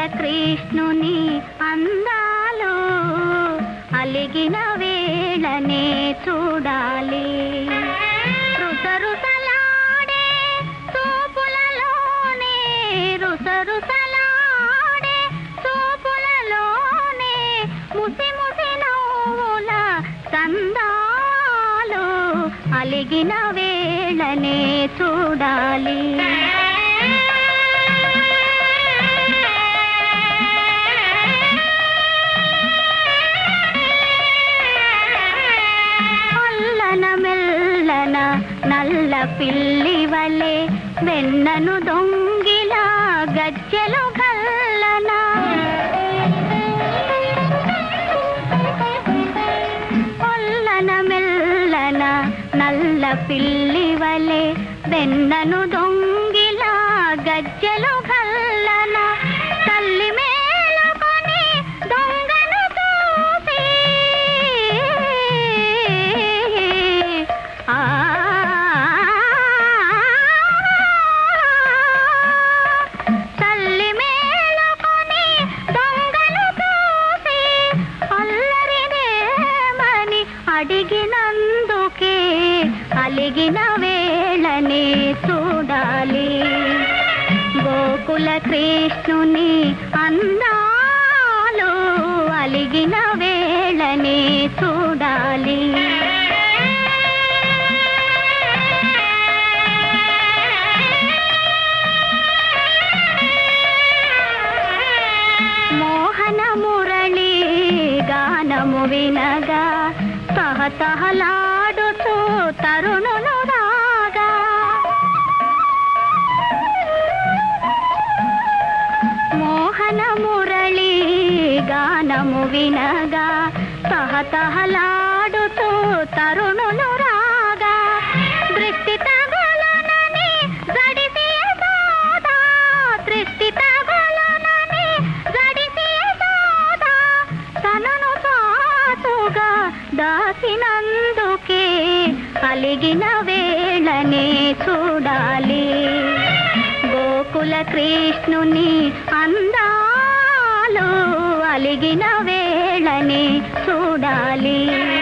కృష్ణుని అందాలు అలిగిన వేళనే చూడాలి రుసరుసలాడే చూపులలోనే రుసరుసలాడే చూపులలోనే ముసి ముసి నవ్వుల సందాలు అలిగిన వేళనే చూడాలి అల్లన మెల్లన నల్ల పిల్లి వలె వెన్నను దొంగిలా గజ్జెలు గల్లన అల్లన మెల్లన నల్ల పిల్లి వలె వెన్నను దొంగిలా గజ్జెలు గల్లన తల్లి మేలుకొని దొంగను చూసి ఆ తల్లి మేలుకొని దొంగను చూసి అల్లరిదేమని అడిగినందుకే అలిగిన వేళనే చూడాలి గోకుల కృష్ణుని అందాలు అలిగిన వేళనే చూడాలి మోహన మురళి గానము వినగా తహతహలాడుతూ తరుణులు రాగా మోహన మురళి గానము వినగా తహతహలాడుతూ తరుణులు రాగా దృష్టి తగులనని జడిసి సోదా దృష్టి తగులనని జడిసి సోదా తనను సాటుగా దాసినందుకే అలిగిన వేళనే చూడాలి గోకుల కృష్ణుని అందాలు అలిగిన వేళనే చూడాలి